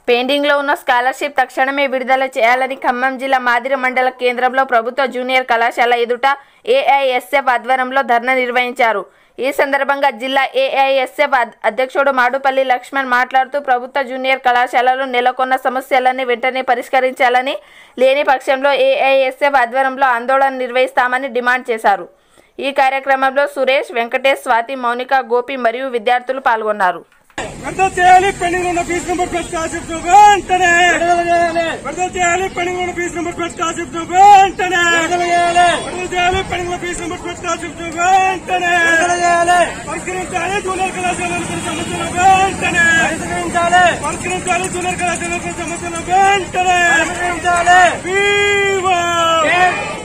పెండింగ్లో ఉన్న స్కాలర్షిప్ తక్షణమే విడుదల చేయాలని ఖమ్మం జిల్లా మాదిరి మండల కేంద్రంలో ప్రభుత్వ జూనియర్ కళాశాల ఎదుట ఏఐఎస్ఎఫ్ ఆధ్వర్యంలో ధర్నా నిర్వహించారు ఈ సందర్భంగా జిల్లా ఏఐఎస్ఎఫ్ అద్- అధ్యక్షుడు మాడుపల్లి లక్ష్మణ్ మాట్లాడుతూ ప్రభుత్వ జూనియర్ కళాశాలలో నెలకొన్న సమస్యలన్నీ వెంటనే పరిష్కరించాలని లేని పక్షంలో ఏఐఎస్ఎఫ్ ఆధ్వర్యంలో ఆందోళన నిర్వహిస్తామని డిమాండ్ చేశారు ఈ కార్యక్రమంలో సురేష్ వెంకటేష్ స్వాతి మౌనిక గోపి మరియు విద్యార్థులు పాల్గొన్నారు విడుదల చేయాలి పెండింగ్ ఉన్న ఫీజు నెంబర్ ప్లస్ స్కాలర్షిప్ వెంటనే విడుదల చేయాలి పెండింగ్ ఉన్న ఫీజు నెంబర్ ప్లస్ స్కాలర్షిప్ వెంటనే విడుదల చేయాలి పెండింగ్ ఉన్న ఫీజు నెంబర్ ప్లస్ స్కాలర్షిప్ వెంటనే పరిష్కరించాలి జూనియర్ కళాశాలల సమస్యలు వెంటనే పరిష్కరించాలి జూనియర్ కళాశాలల సమస్యలు వెంటనే We want